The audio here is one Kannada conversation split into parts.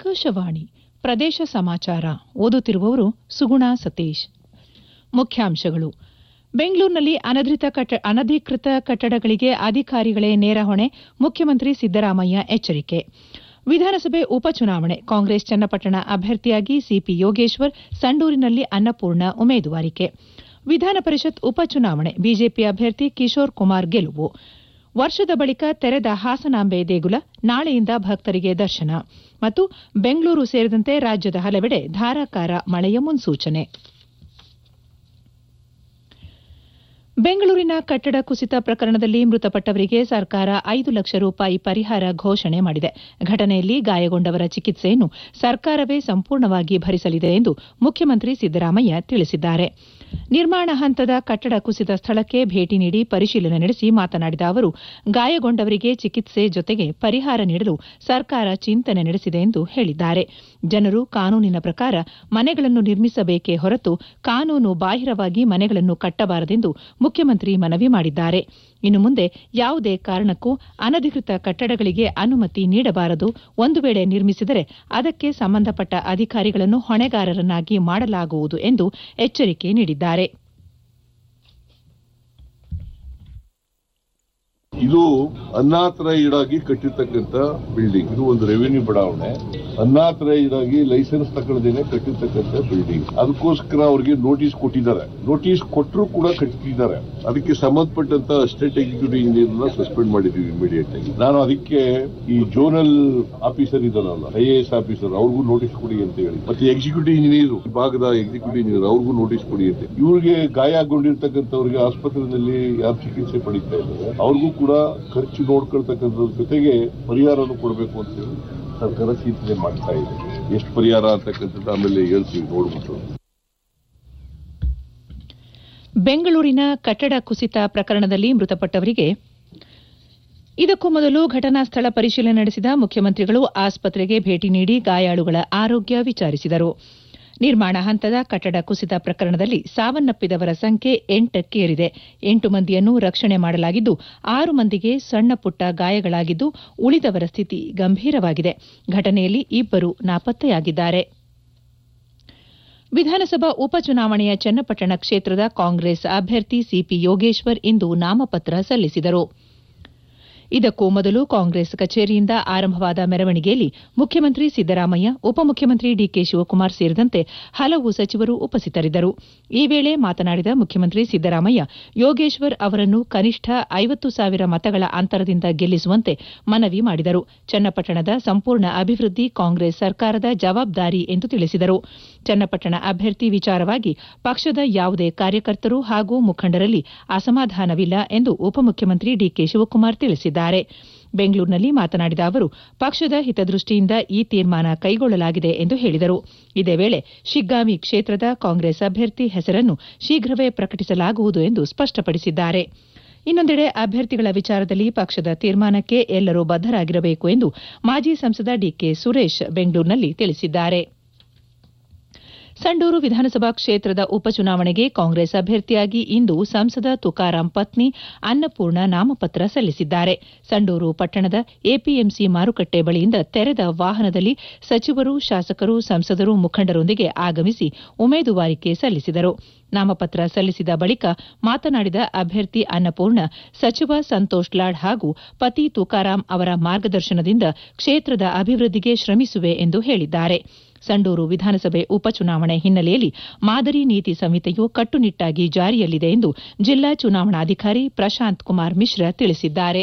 ಆಕಾಶವಾಣಿ ಪ್ರದೇಶ ಸಮಾಚಾರ ಓದುತ್ತಿರುವವರು ಸುಗುಣ ಸತೀಶ್ ಮುಖ್ಯಾಂಶಗಳು ಬೆಂಗಳೂರಿನಲ್ಲಿ ಅನಧಿಕೃತ ಕಟ್ಟ- ಅನಧಿಕೃತ ಕಟ್ಟಡಗಳಿಗೆ ಅಧಿಕಾರಿಗಳೇ ನೇರ ಹೊಣೆ ಮುಖ್ಯಮಂತ್ರಿ ಸಿದ್ದರಾಮಯ್ಯ ಎಚ್ಚರಿಕೆ ವಿಧಾನಸಭೆ ಉಪಚುನಾವಣೆ ಕಾಂಗ್ರೆಸ್ ಚನ್ನಪಟ್ಟಣ ಅಭ್ಯರ್ಥಿಯಾಗಿ ಸಿಪಿ ಯೋಗೇಶ್ವರ್ ಸಂಡೂರಿನಲ್ಲಿ ಅನ್ನಪೂರ್ಣ ಉಮೇದುವಾರಿಕೆ ವಿಧಾನ ಪರಿಷತ್ ಉಪಚುನಾವಣೆ ಬಿಜೆಪಿ ಅಭ್ಯರ್ಥಿ ಕಿಶೋರ್ ಕುಮಾರ್ ಗೆಲುವು ವರ್ಷದ ಬಳಿಕ ತೆರೆದ ಹಾಸನಾಂಬೆ ದೇಗುಲ ನಾಳೆಯಿಂದ ಭಕ್ತರಿಗೆ ದರ್ಶನ ಮತ್ತು ಬೆಂಗಳೂರು ಸೇರಿದಂತೆ ರಾಜ್ಯದ ಹಲವೆಡೆ ಧಾರಾಕಾರ ಮಳೆಯ ಮುನ್ಸೂಚನೆ ಬೆಂಗಳೂರಿನ ಕಟ್ಟಡ ಕುಸಿತ ಪ್ರಕರಣದಲ್ಲಿ ಮೃತಪಟ್ಟವರಿಗೆ ಸರ್ಕಾರ ಐದು ಲಕ್ಷ ರೂಪಾಯಿ ಪರಿಹಾರ ಘೋಷಣೆ ಮಾಡಿದೆ ಘಟನೆಯಲ್ಲಿ ಗಾಯಗೊಂಡವರ ಚಿಕಿತ್ಸೆಯನ್ನು ಸರ್ಕಾರವೇ ಸಂಪೂರ್ಣವಾಗಿ ಭರಿಸಲಿದೆ ಎಂದು ಮುಖ್ಯಮಂತ್ರಿ ಸಿದ್ದರಾಮಯ್ಯ ತಿಳಿಸಿದ್ದಾರೆ ನಿರ್ಮಾಣ ಹಂತದ ಕಟ್ಟಡ ಕುಸಿತ ಸ್ಥಳಕ್ಕೆ ಭೇಟಿ ನೀಡಿ ಪರಿಶೀಲನೆ ನಡೆಸಿ ಮಾತನಾಡಿದ ಅವರು ಗಾಯಗೊಂಡವರಿಗೆ ಚಿಕಿತ್ಸೆ ಜೊತೆಗೆ ಪರಿಹಾರ ನೀಡಲು ಸರ್ಕಾರ ಚಿಂತನೆ ನಡೆಸಿದೆ ಎಂದು ಹೇಳಿದ್ದಾರೆ ಜನರು ಕಾನೂನಿನ ಪ್ರಕಾರ ಮನೆಗಳನ್ನು ನಿರ್ಮಿಸಬೇಕೇ ಹೊರತು ಕಾನೂನು ಬಾಹಿರವಾಗಿ ಮನೆಗಳನ್ನು ಕಟ್ಟಬಾರದೆಂದು ಮುಖ್ಯಮಂತ್ರಿ ಮನವಿ ಮಾಡಿದ್ದಾರೆ ಇನ್ನು ಮುಂದೆ ಯಾವುದೇ ಕಾರಣಕ್ಕೂ ಅನಧಿಕೃತ ಕಟ್ಟಡಗಳಿಗೆ ಅನುಮತಿ ನೀಡಬಾರದು ಒಂದು ವೇಳೆ ನಿರ್ಮಿಸಿದರೆ ಅದಕ್ಕೆ ಸಂಬಂಧಪಟ್ಟ ಅಧಿಕಾರಿಗಳನ್ನು ಹೊಣೆಗಾರರನ್ನಾಗಿ ಮಾಡಲಾಗುವುದು ಎಂದು ಎಚ್ಚರಿಕೆ ನೀಡಿದ್ದಾರೆ ಇದು ಅನ್ನಾಥರೈಡ್ ಆಗಿ ಕಟ್ಟಿರ್ತಕ್ಕಂಥ ಬಿಲ್ಡಿಂಗ್ ಇದು ಒಂದು ರೆವಿನ್ಯೂ ಬಡಾವಣೆ ಅನ್ನಾಥರೈಡ್ ಆಗಿ ಲೈಸೆನ್ಸ್ ತಗೊಳ್ಳದೇನೆ ಕಟ್ಟಿರ್ತಕ್ಕಂಥ ಬಿಲ್ಡಿಂಗ್ ಅದಕ್ಕೋಸ್ಕರ ಅವ್ರಿಗೆ ನೋಟಿಸ್ ಕೊಟ್ಟಿದ್ದಾರೆ ನೋಟಿಸ್ ಕೊಟ್ಟರು ಕೂಡ ಕಟ್ಟಿದ್ದಾರೆ ಅದಕ್ಕೆ ಸಂಬಂಧಪಟ್ಟಂತ ಅಸಿಸ್ಟೆಂಟ್ ಎಕ್ಸಿಕ್ಯೂಟಿವ್ ಇಂಜಿನಿಯರ್ ಸಸ್ಪೆಂಡ್ ಮಾಡಿದೀವಿ ಇಮಿಡಿಯೇಟ್ ಆಗಿ ನಾನು ಅದಕ್ಕೆ ಈ ಜೋನಲ್ ಆಫೀಸರ್ ಇದಾರಲ್ಲ ಐ ಎ ಎಸ್ ಆಫೀಸರ್ ಅವ್ರಿಗೂ ನೋಟಿಸ್ ಕೊಡಿ ಅಂತ ಹೇಳಿ ಮತ್ತೆ ಎಕ್ಸಿಕ್ಯೂಟಿವ್ ಇಂಜಿನಿಯರ್ ಭಾಗದ ಎಕ್ಸಿಕ್ಯೂಟಿವ್ ಇಂಜಿನಿಯರ್ ಅವ್ರಿಗೂ ನೋಟಿಸ್ ಕೊಡಿ ಅಂತ ಇವ್ರಿಗೆ ಗಾಯ ಆಗಿಕೊಂಡಿರ್ತಕ್ಕಂಥವ್ರಿಗೆ ಆಸ್ಪತ್ರೆಯಲ್ಲಿ ಯಾರು ಚಿಕಿತ್ಸೆ ಪಡಿತಾ ಇದ್ದಾರೆ ಅವ್ರಿಗೂ ಕೂಡ ಖರ್ಚು ನೋಡ್ಕೊಳ್ತಕ್ಕಂಥದ್ರ ಜೊತೆಗೆ ಪರಿಹಾರನೂ ಕೊಡಬೇಕು ಅಂತ ಹೇಳಿ ಸರ್ಕಾರ ಚಿಂತನೆ ಮಾಡ್ತಾ ಇದೆ ಎಷ್ಟು ಪರಿಹಾರ ಅಂತಕ್ಕಂಥದ್ದು ಆಮೇಲೆ ಹೇಳ್ತೀವಿ ನೋಡ್ಬಿಟ್ಟು ಬೆಂಗಳೂರಿನ ಕಟ್ಟಡ ಕುಸಿತ ಪ್ರಕರಣದಲ್ಲಿ ಮೃತಪಟ್ಟವರಿಗೆ ಇದಕ್ಕೂ ಮೊದಲು ಘಟನಾ ಸ್ಥಳ ಪರಿಶೀಲನೆ ನಡೆಸಿದ ಮುಖ್ಯಮಂತ್ರಿಗಳು ಆಸ್ಪತ್ರೆಗೆ ಭೇಟಿ ನೀಡಿ ಗಾಯಾಳುಗಳ ಆರೋಗ್ಯ ವಿಚಾರಿಸಿದರು ನಿರ್ಮಾಣ ಹಂತದ ಕಟ್ಟಡ ಕುಸಿತ ಪ್ರಕರಣದಲ್ಲಿ ಸಾವನ್ನಪ್ಪಿದವರ ಸಂಖ್ಯೆ ಎಂಟಕ್ಕೇರಿದೆ ಎಂಟು ಮಂದಿಯನ್ನು ರಕ್ಷಣೆ ಮಾಡಲಾಗಿದ್ದು ಆರು ಮಂದಿಗೆ ಸಣ್ಣ ಪುಟ್ಟ ಗಾಯಗಳಾಗಿದ್ದು ಉಳಿದವರ ಸ್ಥಿತಿ ಗಂಭೀರವಾಗಿದೆ ಘಟನೆಯಲ್ಲಿ ಇಬ್ಬರು ನಾಪತ್ತೆಯಾಗಿದ್ದಾರೆ ವಿಧಾನಸಭಾ ಉಪಚುನಾವಣೆಯ ಚನ್ನಪಟ್ಟಣ ಕ್ಷೇತ್ರದ ಕಾಂಗ್ರೆಸ್ ಅಭ್ಯರ್ಥಿ ಸಿಪಿ ಯೋಗೇಶ್ವರ್ ಇಂದು ನಾಮಪತ್ರ ಸಲ್ಲಿಸಿದರು ಇದಕ್ಕೂ ಮೊದಲು ಕಾಂಗ್ರೆಸ್ ಕಚೇರಿಯಿಂದ ಆರಂಭವಾದ ಮೆರವಣಿಗೆಯಲ್ಲಿ ಮುಖ್ಯಮಂತ್ರಿ ಸಿದ್ದರಾಮಯ್ಯ ಉಪಮುಖ್ಯಮಂತ್ರಿ ಡಿಕೆ ಶಿವಕುಮಾರ್ ಸೇರಿದಂತೆ ಹಲವು ಸಚಿವರು ಉಪಸ್ಥಿತರಿದ್ದರು ಈ ವೇಳೆ ಮಾತನಾಡಿದ ಮುಖ್ಯಮಂತ್ರಿ ಸಿದ್ದರಾಮಯ್ಯ ಯೋಗೇಶ್ವರ್ ಅವರನ್ನು ಕನಿಷ್ಠ ಐವತ್ತು ಸಾವಿರ ಮತಗಳ ಅಂತರದಿಂದ ಗೆಲ್ಲಿಸುವಂತೆ ಮನವಿ ಮಾಡಿದರು ಚನ್ನಪಟ್ಟಣದ ಸಂಪೂರ್ಣ ಅಭಿವೃದ್ಧಿ ಕಾಂಗ್ರೆಸ್ ಸರ್ಕಾರದ ಜವಾಬ್ದಾರಿ ಎಂದು ತಿಳಿಸಿದರು ಚನ್ನಪಟ್ಟಣ ಅಭ್ಯರ್ಥಿ ವಿಚಾರವಾಗಿ ಪಕ್ಷದ ಯಾವುದೇ ಕಾರ್ಯಕರ್ತರು ಹಾಗೂ ಮುಖಂಡರಲ್ಲಿ ಅಸಮಾಧಾನವಿಲ್ಲ ಎಂದು ಉಪಮುಖ್ಯಮಂತ್ರಿ ಡಿಕೆ ಶಿವಕುಮಾರ್ ತಿಳಿಸಿದ್ದಾರೆ ಬೆಂಗಳೂರಿನಲ್ಲಿ ಮಾತನಾಡಿದ ಅವರು ಪಕ್ಷದ ಹಿತದೃಷ್ಟಿಯಿಂದ ಈ ತೀರ್ಮಾನ ಕೈಗೊಳ್ಳಲಾಗಿದೆ ಎಂದು ಹೇಳಿದರು ಇದೇ ವೇಳೆ ಶಿಗ್ಗಾಂವಿ ಕ್ಷೇತ್ರದ ಕಾಂಗ್ರೆಸ್ ಅಭ್ಯರ್ಥಿ ಹೆಸರನ್ನು ಶೀಘ್ರವೇ ಪ್ರಕಟಿಸಲಾಗುವುದು ಎಂದು ಸ್ಪಷ್ಟಪಡಿಸಿದ್ದಾರೆ ಇನ್ನೊಂದೆಡೆ ಅಭ್ಯರ್ಥಿಗಳ ವಿಚಾರದಲ್ಲಿ ಪಕ್ಷದ ತೀರ್ಮಾನಕ್ಕೆ ಎಲ್ಲರೂ ಬದ್ದರಾಗಿರಬೇಕು ಎಂದು ಮಾಜಿ ಸಂಸದ ಡಿಕೆ ಸುರೇಶ್ ಬೆಂಗಳೂರಿನಲ್ಲಿ ತಿಳಿಸಿದ್ದಾರೆ ಸಂಡೂರು ವಿಧಾನಸಭಾ ಕ್ಷೇತ್ರದ ಉಪಚುನಾವಣೆಗೆ ಕಾಂಗ್ರೆಸ್ ಅಭ್ಯರ್ಥಿಯಾಗಿ ಇಂದು ಸಂಸದ ತುಕಾರಾಂ ಪತ್ನಿ ಅನ್ನಪೂರ್ಣ ನಾಮಪತ್ರ ಸಲ್ಲಿಸಿದ್ದಾರೆ ಸಂಡೂರು ಪಟ್ಟಣದ ಎಪಿಎಂಸಿ ಮಾರುಕಟ್ಟೆ ಬಳಿಯಿಂದ ತೆರೆದ ವಾಹನದಲ್ಲಿ ಸಚಿವರು ಶಾಸಕರು ಸಂಸದರು ಮುಖಂಡರೊಂದಿಗೆ ಆಗಮಿಸಿ ಉಮೇದುವಾರಿಕೆ ಸಲ್ಲಿಸಿದರು ನಾಮಪತ್ರ ಸಲ್ಲಿಸಿದ ಬಳಿಕ ಮಾತನಾಡಿದ ಅಭ್ಯರ್ಥಿ ಅನ್ನಪೂರ್ಣ ಸಚಿವ ಸಂತೋಷ್ ಲಾಡ್ ಹಾಗೂ ಪತಿ ತುಕಾರಾಂ ಅವರ ಮಾರ್ಗದರ್ಶನದಿಂದ ಕ್ಷೇತ್ರದ ಅಭಿವೃದ್ಧಿಗೆ ಶ್ರಮಿಸುವೆ ಎಂದು ಹೇಳಿದ್ದಾರೆ ಸಂಡೂರು ವಿಧಾನಸಭೆ ಉಪಚುನಾವಣೆ ಹಿನ್ನೆಲೆಯಲ್ಲಿ ಮಾದರಿ ನೀತಿ ಸಂಹಿತೆಯು ಕಟ್ಟುನಿಟ್ಟಾಗಿ ಜಾರಿಯಲ್ಲಿದೆ ಎಂದು ಜಿಲ್ಲಾ ಚುನಾವಣಾಧಿಕಾರಿ ಪ್ರಶಾಂತ್ ಕುಮಾರ್ ಮಿಶ್ರಾ ತಿಳಿಸಿದ್ದಾರೆ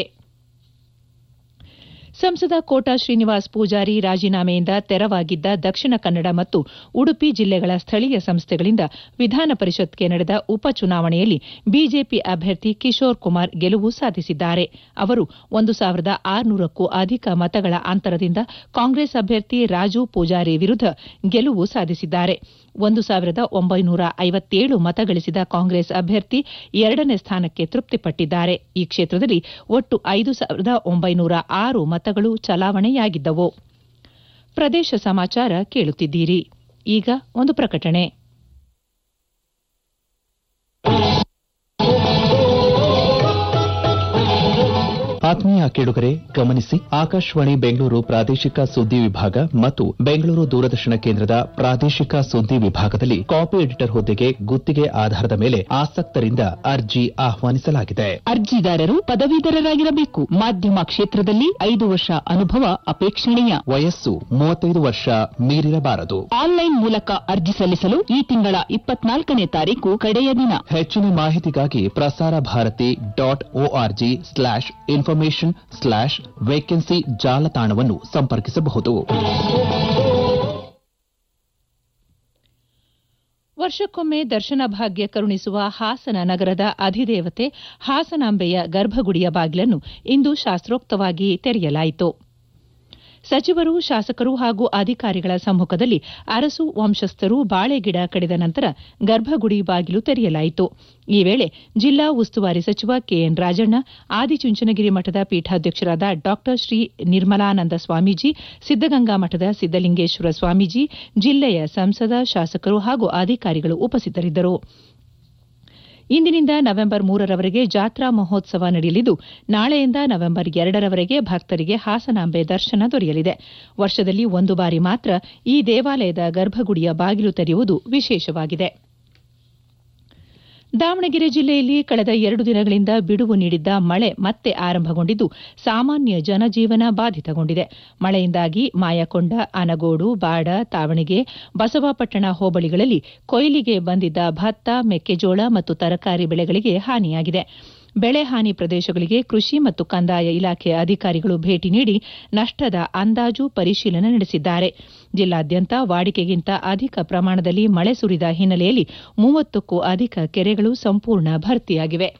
ಸಂಸದ ಕೋಟಾ ಶ್ರೀನಿವಾಸ್ ಪೂಜಾರಿ ರಾಜೀನಾಮೆಯಿಂದ ತೆರವಾಗಿದ್ದ ದಕ್ಷಿಣ ಕನ್ನಡ ಮತ್ತು ಉಡುಪಿ ಜಿಲ್ಲೆಗಳ ಸ್ಥಳೀಯ ಸಂಸ್ಥೆಗಳಿಂದ ವಿಧಾನ ಪರಿಷತ್ಗೆ ನಡೆದ ಉಪಚುನಾವಣೆಯಲ್ಲಿ ಬಿಜೆಪಿ ಅಭ್ಯರ್ಥಿ ಕಿಶೋರ್ ಕುಮಾರ್ ಗೆಲುವು ಸಾಧಿಸಿದ್ದಾರೆ ಅವರು ಒಂದು ಸಾವಿರದ ಆರುನೂರಕ್ಕೂ ಅಧಿಕ ಮತಗಳ ಅಂತರದಿಂದ ಕಾಂಗ್ರೆಸ್ ಅಭ್ಯರ್ಥಿ ರಾಜು ಪೂಜಾರಿ ವಿರುದ್ಧ ಗೆಲುವು ಸಾಧಿಸಿದ್ದಾರೆ ಒಂದು ಸಾವಿರದ ಒಂಬೈನೂರ ಐವತ್ತೇಳು ಮತ ಗಳಿಸಿದ ಕಾಂಗ್ರೆಸ್ ಅಭ್ಯರ್ಥಿ ಎರಡನೇ ಸ್ಥಾನಕ್ಕೆ ತೃಪ್ತಿಪಟ್ಟಿದ್ದಾರೆ ಈ ಕ್ಷೇತ್ರದಲ್ಲಿ ಒಟ್ಟು ಐದು ಸಾವಿರದ ಒಂಬೈನೂರ ಆರು ಮತಗಳು ಚಲಾವಣೆಯಾಗಿದ್ದವು ಪ್ರದೇಶ ಸಮಾಚಾರ ಕೇಳುತ್ತಿದ್ದೀರಿ ಈಗ ಒಂದು ಪ್ರಕಟಣೆ ಆತ್ಮೀಯ ಕೇಳುಗರೆ ಗಮನಿಸಿ ಆಕಾಶವಾಣಿ ಬೆಂಗಳೂರು ಪ್ರಾದೇಶಿಕ ಸುದ್ದಿ ವಿಭಾಗ ಮತ್ತು ಬೆಂಗಳೂರು ದೂರದರ್ಶನ ಕೇಂದ್ರದ ಪ್ರಾದೇಶಿಕ ಸುದ್ದಿ ವಿಭಾಗದಲ್ಲಿ ಕಾಪಿ ಎಡಿಟರ್ ಹುದ್ದೆಗೆ ಗುತ್ತಿಗೆ ಆಧಾರದ ಮೇಲೆ ಆಸಕ್ತರಿಂದ ಅರ್ಜಿ ಆಹ್ವಾನಿಸಲಾಗಿದೆ ಅರ್ಜಿದಾರರು ಪದವೀಧರರಾಗಿರಬೇಕು ಮಾಧ್ಯಮ ಕ್ಷೇತ್ರದಲ್ಲಿ ಐದು ವರ್ಷ ಅನುಭವ ಅಪೇಕ್ಷಣೀಯ ವಯಸ್ಸು ಮೂವತ್ತೈದು ವರ್ಷ ಮೀರಿರಬಾರದು ಆನ್ಲೈನ್ ಮೂಲಕ ಅರ್ಜಿ ಸಲ್ಲಿಸಲು ಈ ತಿಂಗಳ ಇಪ್ಪತ್ನಾಲ್ಕನೇ ತಾರೀಕು ಕಡೆಯ ದಿನ ಹೆಚ್ಚಿನ ಮಾಹಿತಿಗಾಗಿ Prasar Bharati dot O R G slash information slash vacancy ಜಾಲತಾಣವನ್ನು ಸಂಪರ್ಕಿಸಬಹುದು ವರ್ಷಕ್ಕೊಮ್ಮೆ ದರ್ಶನ ಭಾಗ್ಯ ಕರುಣಿಸುವ ಹಾಸನ ನಗರದ ಅಧಿದೇವತೆ ಹಾಸನಾಂಬೆಯ ಗರ್ಭಗುಡಿಯ ಬಾಗಿಲನ್ನು ಇಂದು ಶಾಸ್ತ್ರೋಕ್ತವಾಗಿ ತೆರೆಯಲಾಯಿತು ಸಚಿವರು ಶಾಸಕರು ಹಾಗೂ ಅಧಿಕಾರಿಗಳ ಸಮ್ಮುಖದಲ್ಲಿ ಅರಸು ವಂಶಸ್ಥರು ಬಾಳೆಗಿಡ ಕಡಿದ ನಂತರ ಗರ್ಭಗುಡಿ ಬಾಗಿಲು ತೆರೆಯಲಾಯಿತು ಈ ವೇಳೆ ಜಿಲ್ಲಾ ಉಸ್ತುವಾರಿ ಸಚಿವ ಕೆಎನ್ ರಾಜಣ್ಣ ಆದಿಚುಂಚನಗಿರಿ ಮಠದ ಪೀಠಾಧ್ಯಕ್ಷರಾದ ಡಾ ಶ್ರೀ ನಿರ್ಮಲಾನಂದ ಸ್ವಾಮೀಜಿ ಸಿದ್ದಗಂಗಾ ಮಠದ ಸಿದ್ದಲಿಂಗೇಶ್ವರ ಸ್ವಾಮೀಜಿ ಜಿಲ್ಲೆಯ ಸಂಸದ ಶಾಸಕರು ಹಾಗೂ ಅಧಿಕಾರಿಗಳು ಉಪಸ್ಥಿತರಿದ್ದರು ಇಂದಿನಿಂದ ನವೆಂಬರ್ ಮೂರರವರೆಗೆ ಜಾತ್ರಾ ಮಹೋತ್ಸವ ನಡೆಯಲಿದ್ದು ನಾಳೆಯಿಂದ ನವೆಂಬರ್ ಎರಡರವರೆಗೆ ಭಕ್ತರಿಗೆ ಹಾಸನಾಂಬೆ ದರ್ಶನ ದೊರೆಯಲಿದೆ ವರ್ಷದಲ್ಲಿ ಒಂದು ಬಾರಿ ಮಾತ್ರ ಈ ದೇವಾಲಯದ ಗರ್ಭಗುಡಿಯ ಬಾಗಿಲು ತೆರೆಯುವುದು ವಿಶೇಷವಾಗಿದೆ ದಾವಣಗೆರೆ ಜಿಲ್ಲೆಯಲ್ಲಿ ಕಳೆದ ಎರಡು ದಿನಗಳಿಂದ ಬಿಡುವು ನೀಡಿದ್ದ ಮಳೆ ಮತ್ತೆ ಆರಂಭಗೊಂಡಿದ್ದು ಸಾಮಾನ್ಯ ಜನಜೀವನ ಬಾಧಿತಗೊಂಡಿದೆ ಮಳೆಯಿಂದಾಗಿ ಮಾಯಕೊಂಡ ಅನಗೋಡು ಬಾಡ ತಾವಣಿಗೆ ಬಸವಾಪಟ್ಟಣ ಹೋಬಳಿಗಳಲ್ಲಿ ಕೊಯ್ಲಿಗೆ ಬಂದಿದ್ದ ಭತ್ತ ಮೆಕ್ಕೆಜೋಳ ಮತ್ತು ತರಕಾರಿ ಬೆಳೆಗಳಿಗೆ ಹಾನಿಯಾಗಿದೆ ಬೆಳೆ ಹಾನಿ ಪ್ರದೇಶಗಳಿಗೆ ಕೃಷಿ ಮತ್ತು ಕಂದಾಯ ಇಲಾಖೆ ಅಧಿಕಾರಿಗಳು ಭೇಟಿ ನೀಡಿ ನಷ್ಟದ ಅಂದಾಜು ಪರಿಶೀಲನೆ ನಡೆಸಿದ್ದಾರೆ ಜಿಲ್ಲಾದ್ಯಂತ ವಾಡಿಕೆಗಿಂತ ಅಧಿಕ ಪ್ರಮಾಣದಲ್ಲಿ ಮಳೆ ಸುರಿದ ಹಿನ್ನೆಲೆಯಲ್ಲಿ ಮೂವತ್ತಕ್ಕೂ ಅಧಿಕ ಕೆರೆಗಳು ಸಂಪೂರ್ಣ ಭರ್ತಿಯಾಗಿವೆ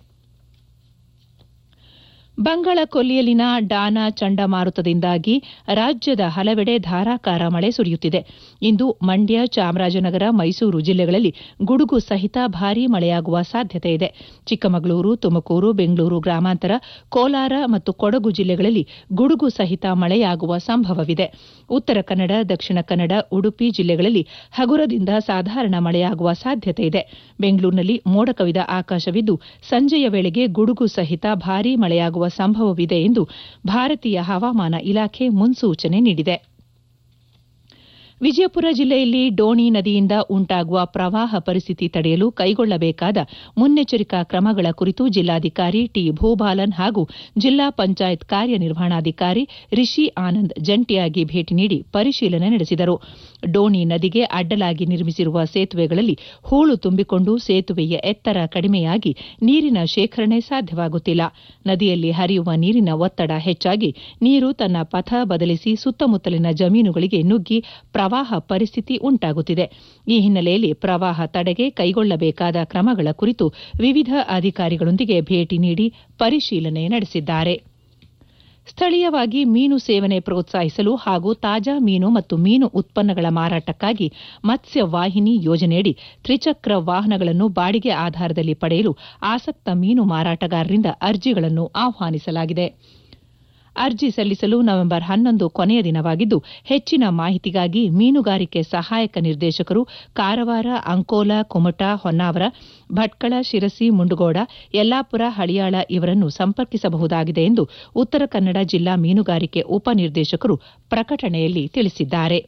ಬಂಗಾಳ ಕೊಲ್ಲಿಯಲ್ಲಿನ ಡಾನಾ ಚಂಡಮಾರುತದಿಂದಾಗಿ ರಾಜ್ಯದ ಹಲವೆಡೆ ಧಾರಾಕಾರ ಮಳೆ ಸುರಿಯುತ್ತಿದೆ ಇಂದು ಮಂಡ್ಯ ಚಾಮರಾಜನಗರ ಮೈಸೂರು ಜಿಲ್ಲೆಗಳಲ್ಲಿ ಗುಡುಗು ಸಹಿತ ಭಾರೀ ಮಳೆಯಾಗುವ ಸಾಧ್ಯತೆ ಇದೆ ಚಿಕ್ಕಮಗಳೂರು ತುಮಕೂರು ಬೆಂಗಳೂರು ಗ್ರಾಮಾಂತರ ಕೋಲಾರ ಮತ್ತು ಕೊಡಗು ಜಿಲ್ಲೆಗಳಲ್ಲಿ ಗುಡುಗು ಸಹಿತ ಮಳೆಯಾಗುವ ಸಂಭವವಿದೆ ಉತ್ತರ ಕನ್ನಡ ದಕ್ಷಿಣ ಕನ್ನಡ ಉಡುಪಿ ಜಿಲ್ಲೆಗಳಲ್ಲಿ ಹಗುರದಿಂದ ಸಾಧಾರಣ ಮಳೆಯಾಗುವ ಸಾಧ್ಯತೆ ಇದೆ ಬೆಂಗಳೂರಿನಲ್ಲಿ ಮೋಡ ಕವಿದ ಆಕಾಶವಿದ್ದು ಸಂಜೆಯ ವೇಳೆಗೆ ಗುಡುಗು ಸಹಿತ ಭಾರೀ ಮಳೆಯಾಗುವ ಸಂಭವವಿದೆ ಎಂದು ಭಾರತೀಯ ಹವಾಮಾನ ಇಲಾಖೆ ಮುನ್ಸೂಚನೆ ನೀಡಿದೆ ವಿಜಯಪುರ ಜಿಲ್ಲೆಯಲ್ಲಿ ಡೋಣಿ ನದಿಯಿಂದ ಉಂಟಾಗುವ ಪ್ರವಾಹ ಪರಿಸ್ಥಿತಿ ತಡೆಯಲು ಕೈಗೊಳ್ಳಬೇಕಾದ ಮುನ್ನೆಚ್ಚರಿಕಾ ಕ್ರಮಗಳ ಕುರಿತು ಜಿಲ್ಲಾಧಿಕಾರಿ ಟಿ ಭೂಬಾಲನ್ ಹಾಗೂ ಜಿಲ್ಲಾ ಪಂಚಾಯತ್ ಕಾರ್ಯನಿರ್ವಹಣಾಧಿಕಾರಿ ರಿಷಿ ಆನಂದ್ ಜಂಟಿಯಾಗಿ ಭೇಟಿ ನೀಡಿ ಪರಿಶೀಲನೆ ನಡೆಸಿದರು ಡೋಣಿ ನದಿಗೆ ಅಡ್ಡಲಾಗಿ ನಿರ್ಮಿಸಿರುವ ಸೇತುವೆಗಳಲ್ಲಿ ಹೂಳು ತುಂಬಿಕೊಂಡು ಸೇತುವೆಯ ಎತ್ತರ ಕಡಿಮೆಯಾಗಿ ನೀರಿನ ಶೇಖರಣೆ ಸಾಧ್ಯವಾಗುತ್ತಿಲ್ಲ ನದಿಯಲ್ಲಿ ಹರಿಯುವ ನೀರಿನ ಒತ್ತಡ ಹೆಚ್ಚಾಗಿ ನೀರು ತನ್ನ ಪಥ ಬದಲಿಸಿ ಸುತ್ತಮುತ್ತಲಿನ ಜಮೀನುಗಳಿಗೆ ನುಗ್ಗಿ ಪ್ರವಾಹ ಪರಿಸ್ಥಿತಿ ಉಂಟಾಗುತ್ತಿದೆ ಈ ಹಿನ್ನೆಲೆಯಲ್ಲಿ ಪ್ರವಾಹ ತಡೆಗೆ ಕೈಗೊಳ್ಳಬೇಕಾದ ಕ್ರಮಗಳ ಕುರಿತು ವಿವಿಧ ಅಧಿಕಾರಿಗಳೊಂದಿಗೆ ಭೇಟಿ ನೀಡಿ ಪರಿಶೀಲನೆ ನಡೆಸಿದ್ದಾರೆ ಸ್ಥಳೀಯವಾಗಿ ಮೀನು ಸೇವನೆ ಪ್ರೋತ್ಸಾಹಿಸಲು ಹಾಗೂ ತಾಜಾ ಮೀನು ಮತ್ತು ಮೀನು ಉತ್ಪನ್ನಗಳ ಮಾರಾಟಕ್ಕಾಗಿ ಮತ್ಸ್ಯ ವಾಹಿನಿ ಯೋಜನೆಯಡಿ ತ್ರಿಚಕ್ರ ವಾಹನಗಳನ್ನು ಬಾಡಿಗೆ ಆಧಾರದಲ್ಲಿ ಪಡೆಯಲು ಆಸಕ್ತ ಮೀನು ಮಾರಾಟಗಾರರಿಂದ ಅರ್ಜಿಗಳನ್ನು ಆಹ್ವಾನಿಸಲಾಗಿದೆ ಅರ್ಜಿ ಸಲ್ಲಿಸಲು ನವೆಂಬರ್ ಹನ್ನೊಂದು ಕೊನೆಯ ದಿನವಾಗಿದ್ದು ಹೆಚ್ಚಿನ ಮಾಹಿತಿಗಾಗಿ ಮೀನುಗಾರಿಕೆ ಸಹಾಯಕ ನಿರ್ದೇಶಕರು ಕಾರವಾರ ಅಂಕೋಲಾ ಕುಮಟಾ ಹೊನ್ನಾವರ ಭಟ್ಕಳ ಶಿರಸಿ ಮುಂಡಗೋಡ ಯಲ್ಲಾಪುರ ಹಳಿಯಾಳ ಇವರನ್ನು ಸಂಪರ್ಕಿಸಬಹುದಾಗಿದೆ ಎಂದು ಉತ್ತರ ಕನ್ನಡ ಜಿಲ್ಲಾ ಮೀನುಗಾರಿಕೆ ಉಪನಿರ್ದೇಶಕರು ಪ್ರಕಟಣೆಯಲ್ಲಿ ತಿಳಿಸಿದ್ದಾರೆ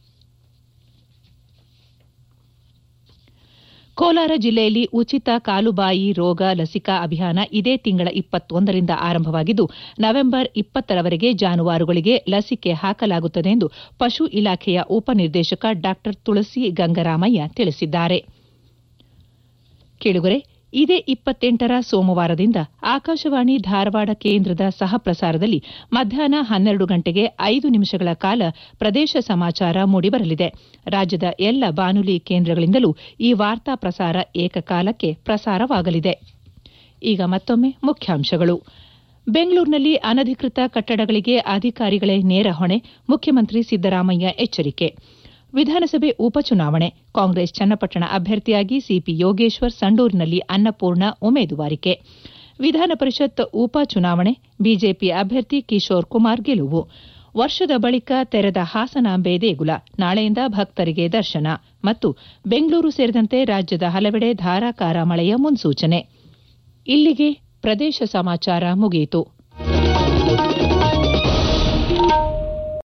ಕೋಲಾರ ಜಿಲ್ಲೆಯಲ್ಲಿ ಉಚಿತ ಕಾಲುಬಾಯಿ ರೋಗ ಲಸಿಕಾ ಅಭಿಯಾನ ಇದೇ ತಿಂಗಳ ಇಪ್ಪತ್ತೊಂದರಿಂದ ಆರಂಭವಾಗಿದ್ದು ನವೆಂಬರ್ ಇಪ್ಪತ್ತರವರೆಗೆ ಜಾನುವಾರುಗಳಿಗೆ ಲಸಿಕೆ ಹಾಕಲಾಗುತ್ತದೆ ಎಂದು ಪಶು ಇಲಾಖೆಯ ಉಪನಿರ್ದೇಶಕ ಡಾ ತುಳಸಿ ಗಂಗರಾಮಯ್ಯ ತಿಳಿಸಿದ್ದಾರೆ ಕೇಳುಗರೆ ಇದೇ ಇಪ್ಪತ್ತೆಂಟರ ಸೋಮವಾರದಿಂದ ಆಕಾಶವಾಣಿ ಧಾರವಾಡ ಕೇಂದ್ರದ ಸಹ ಪ್ರಸಾರದಲ್ಲಿ ಮಧ್ಯಾಹ್ನ ಹನ್ನೆರಡು ಗಂಟೆಗೆ ಐದು ನಿಮಿಷಗಳ ಕಾಲ ಪ್ರದೇಶ ಸಮಾಚಾರ ಮೂಡಿಬರಲಿದೆ ರಾಜ್ಯದ ಎಲ್ಲ ಬಾನುಲಿ ಕೇಂದ್ರಗಳಿಂದಲೂ ಈ ವಾರ್ತಾ ಪ್ರಸಾರ ಏಕಕಾಲಕ್ಕೆ ಪ್ರಸಾರವಾಗಲಿದೆ ಈಗ ಮತ್ತೊಮ್ಮೆ ಮುಖ್ಯಾಂಶಗಳು ಬೆಂಗಳೂರಿನಲ್ಲಿ ಅನಧಿಕೃತ ಕಟ್ಟಡಗಳಿಗೆ ಅಧಿಕಾರಿಗಳೇ ನೇರ ಹೊಣೆ ಮುಖ್ಯಮಂತ್ರಿ ಸಿದ್ದರಾಮಯ್ಯ ಎಚ್ಚರಿಕೆ ವಿಧಾನಸಭೆ ಉಪಚುನಾವಣೆ ಕಾಂಗ್ರೆಸ್ ಚನ್ನಪಟ್ಟಣ ಅಭ್ಯರ್ಥಿಯಾಗಿ ಸಿಪಿ ಯೋಗೇಶ್ವರ್ ಸಂಡೂರಿನಲ್ಲಿ ಅನ್ನಪೂರ್ಣ ಉಮೇದುವಾರಿಕೆ ವಿಧಾನ ಪರಿಷತ್ ಉಪಚುನಾವಣೆ ಬಿಜೆಪಿ ಅಭ್ಯರ್ಥಿ ಕಿಶೋರ್ ಕುಮಾರ್ ಗೆಲುವು ವರ್ಷದ ಬಳಿಕ ತೆರೆದ ಹಾಸನಾಂಬೆ ದೇಗುಲ ನಾಳೆಯಿಂದ ಭಕ್ತರಿಗೆ ದರ್ಶನ ಮತ್ತು ಬೆಂಗಳೂರು ಸೇರಿದಂತೆ ರಾಜ್ಯದ ಹಲವೆಡೆ ಧಾರಾಕಾರ ಮಳೆಯ ಮುನ್ಸೂಚನೆ ಇಲ್ಲಿಗೆ ಪ್ರದೇಶ ಸಮಾಚಾರ ಮುಗಿಯಿತು